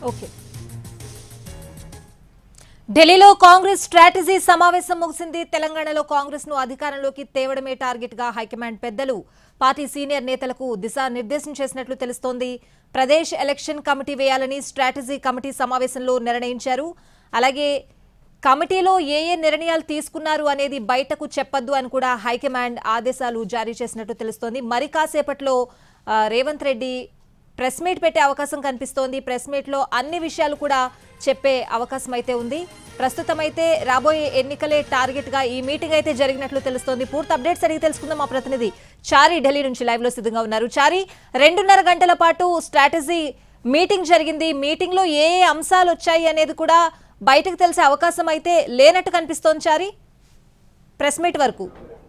okay ఢిల్లీలో Congress strategy సమావేశం ముగిసింది తెలంగాణలో కాంగ్రెస్ ను అధికారంలోకి తేవడమే టార్గెట్ గా హైకమాండ్ పెద్దలు పార్టీ సీనియర్ నేతలకు దిశానిర్దేశం చేసినట్లు తెలుస్తోంది ప్రదేశ్ ఎలక్షన్ కమిటీ వేయాలని స్ట్రాటజీ కమిటీ సమావేశంలో నిర్ణయించారు అలాగే కమిటీలో ఏ ఏ నిర్ణయాలు తీసుకున్నారు అనేది బయటకు చెప్పొద్దు అని కూడా హైకమాండ్ ఆదేశాలు జారీ చేసినట్టు తెలుస్తోంది మరి కాసేపట్లో ఆ, రేవంత్ రెడ్డి ప్రెస్ మీట్ పెట్టే అవకాశం కనిపిస్తోంది ప్రెస్ మీట్ లో అన్ని విషయాలు కూడా చెప్పే అవకాశం అయితే ఉంది ప్రస్తుతం అయితే రాబోయే ఎన్నికలే టార్గెట్ గా ఈ మీటింగ్ అయితే జరిగినట్లు తెలుస్తోంది పూర్తి అప్డేట్స్ అడిగి తెలుసుకుందాం మా ప్రతినిధి చారి ఢిల్లీ నుంచి లైవ్ లో సిద్ధంగా ఉన్నారు చారి రెండున్నర గంటల పాటు స్ట్రాటజీ మీటింగ్ జరిగింది మీటింగ్ లో ఏ ఏ అంశాలు వచ్చాయి అనేది కూడా బయటకు తెలిసే అవకాశం అయితే లేనట్టు కనిపిస్తోంది చారి ప్రెస్ మీట్ వరకు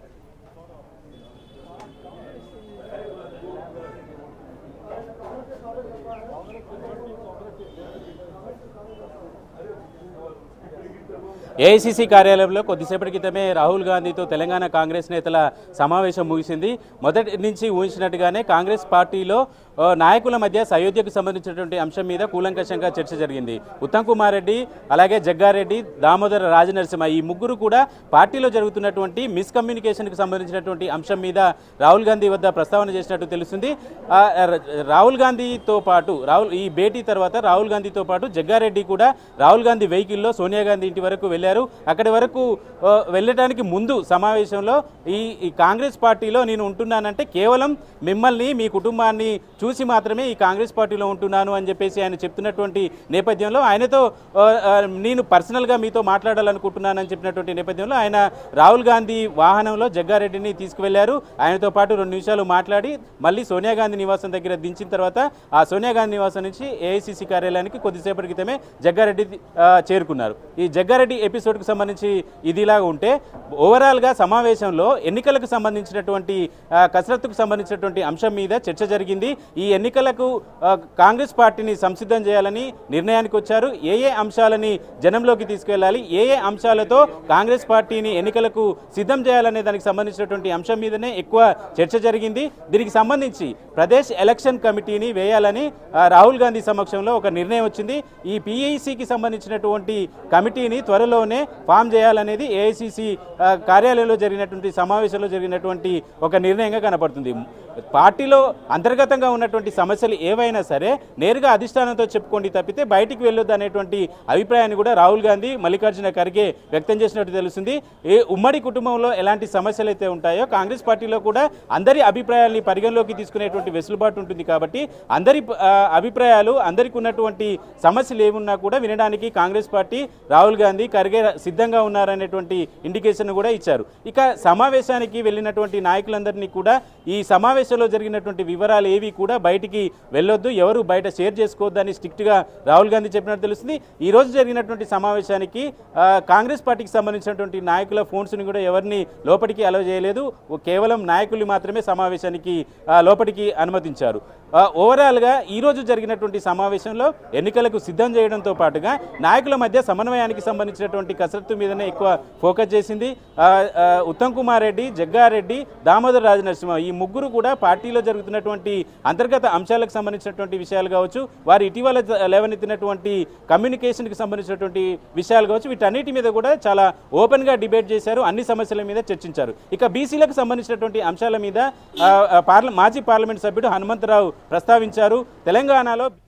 ఏఐసీసీ కార్యాలయంలో కొద్దిసేపటి క్రితమే రాహుల్ గాంధీతో తెలంగాణ కాంగ్రెస్ నేతల సమావేశం ముగిసింది మొదటి నుంచి ఊహించినట్టుగానే కాంగ్రెస్ పార్టీలో ఆ, నాయకుల మధ్య సయోధ్యకు సంబంధించినటువంటి అంశం మీద కూలంకషంగా చర్చ జరిగింది ఉత్తమ్ కుమార్ రెడ్డి అలాగే జగ్గారెడ్డి దామోదర రాజనరసింహ ఈ ముగ్గురు కూడా పార్టీలో జరుగుతున్నటువంటి మిస్కమ్యూనికేషన్కి సంబంధించినటువంటి అంశం మీద రాహుల్ గాంధీ వద్ద ప్రస్తావన చేసినట్టు తెలుస్తుంది ఆ, ర- రాహుల్ గాంధీతో పాటు రాహుల్ ఈ భేటీ తర్వాత రాహుల్ గాంధీతో పాటు జగ్గారెడ్డి కూడా రాహుల్ గాంధీ వెహికల్లో సోనియా గాంధీ ఇంటి వరకు వెళ్ళారు అక్కడి వరకు ఆ, వెళ్ళడానికి ముందు సమావేశంలో ఈ ఈ కాంగ్రెస్ పార్టీలో నేను ఉంటున్నానంటే కేవలం మిమ్మల్ని మీ కుటుంబాన్ని చూసి మాత్రమే ఈ కాంగ్రెస్ పార్టీలో ఉంటున్నాను అని చెప్పేసి ఆయన చెప్తున్నటువంటి నేపథ్యంలో ఆయనతో ఆ, ఆ, నేను పర్సనల్గా మీతో మాట్లాడాలనుకుంటున్నానని చెప్పినటువంటి నేపథ్యంలో ఆయన రాహుల్ గాంధీ వాహనంలో జగ్గారెడ్డిని తీసుకువెళ్లారు ఆయనతో పాటు రెండు నిమిషాలు మాట్లాడి మళ్ళీ సోనియా గాంధీ నివాసం దగ్గర దించిన తర్వాత ఆ సోనియా గాంధీ నివాసం నుంచి ఏఐసిసి కార్యాలయానికి కొద్దిసేపటి క్రితమే జగ్గారెడ్డి ఆ, చేరుకున్నారు ఈ జగ్గారెడ్డి ఎపిసోడ్కి సంబంధించి ఇదిలా ఉంటే ఓవరాల్గా సమావేశంలో ఎన్నికలకు సంబంధించినటువంటి ఆ, కసరత్తుకు సంబంధించినటువంటి అంశం మీద చర్చ జరిగింది ఈ ఎన్నికలకు ఆ, కాంగ్రెస్ పార్టీని సంసిద్ధం చేయాలని నిర్ణయానికి వచ్చారు ఏ ఏ అంశాలని జనంలోకి తీసుకెళ్లాలి ఏ ఏ అంశాలతో కాంగ్రెస్ పార్టీని ఎన్నికలకు సిద్ధం చేయాలనే దానికి సంబంధించినటువంటి అంశం మీదనే ఎక్కువ చర్చ జరిగింది దీనికి సంబంధించి ప్రదేశ్ ఎలక్షన్ కమిటీని వేయాలని ఆ, రాహుల్ గాంధీ సమక్షంలో ఒక నిర్ణయం వచ్చింది ఈ పిఐసికి సంబంధించినటువంటి కమిటీని త్వరలోనే ఫామ్ చేయాలనేది ఏఐసిసి కార్యాలయంలో జరిగినటువంటి సమావేశంలో జరిగినటువంటి ఒక నిర్ణయంగా కనపడుతుంది పార్టీలో అంతర్గతంగా ఉన్నటువంటి సమస్యలు ఏవైనా సరే నేరుగా అధిష్టానంతో చెప్పుకోండి తప్పితే బయటికి వెళ్ళొద్దు అనేటువంటి అభిప్రాయాన్ని కూడా రాహుల్ గాంధీ మల్లికార్జున ఖర్గే వ్యక్తం చేసినట్టు తెలుస్తుంది ఏ ఉమ్మడి కుటుంబంలో ఎలాంటి సమస్యలు అయితే ఉంటాయో కాంగ్రెస్ పార్టీలో కూడా అందరి అభిప్రాయాల్ని పరిగణలోకి తీసుకునేటువంటి వెసులుబాటు ఉంటుంది కాబట్టి అందరి ఆ, అభిప్రాయాలు అందరికి ఉన్నటువంటి సమస్యలు ఏమున్నా కూడా వినడానికి కాంగ్రెస్ పార్టీ రాహుల్ గాంధీ ఖర్గే సిద్ధంగా ఉన్నారనేటువంటి ఇండికేషన్ కూడా ఇచ్చారు ఇక సమావేశానికి వెళ్ళినటువంటి నాయకులందరినీ కూడా ఈ సమావేశంలో జరిగినటువంటి వివరాలు ఏవి కూడా బయటికి వెళ్ళొద్దు ఎవరు బయట షేర్ చేసుకోవద్దు అని స్ట్రిక్ట్గా రాహుల్ గాంధీ చెప్పినట్టు తెలుస్తుంది ఈ రోజు జరిగినటువంటి సమావేశానికి ఆ, కాంగ్రెస్ పార్టీకి సంబంధించినటువంటి నాయకుల ఫోన్స్ని కూడా ఎవరిని లోపలికి అలౌ చేయలేదు కేవలం నాయకులు మాత్రమే సమావేశానికి ఆ, లోపలికి అనుమతించారు ఆ, ఓవరాల్గా ఈ రోజు జరిగినటువంటి సమావేశంలో ఎన్నికలకు సిద్ధం చేయడంతో పాటుగా నాయకుల మధ్య సమన్వయానికి సంబంధించినటువంటి కసరత్తు మీదనే ఎక్కువ ఫోకస్ చేసింది ఆ, ఆ, ఉత్తమ్ కుమార్ రెడ్డి జగ్గారెడ్డి దామోదర్ రాజనరసింహ ఈ ముగ్గురు కూడా పార్టీలో జరుగుతున్నటువంటి అంతర్గత అంశాలకు సంబంధించినటువంటి విషయాలు కావచ్చు వారు ఇటీవల జ- లేవనెత్తినటువంటి కమ్యూనికేషన్కి సంబంధించినటువంటి విషయాలు కావచ్చు వీటన్నిటి మీద కూడా చాలా ఓపెన్గా డిబేట్ చేశారు అన్ని సమస్యల మీద చర్చించారు ఇక బీసీలకు సంబంధించినటువంటి అంశాల మీద ఆ, ఆ, పార్ల మాజీ పార్లమెంట్ సభ్యుడు హనుమంతరావు ప్రస్తావించారు తెలంగాణలో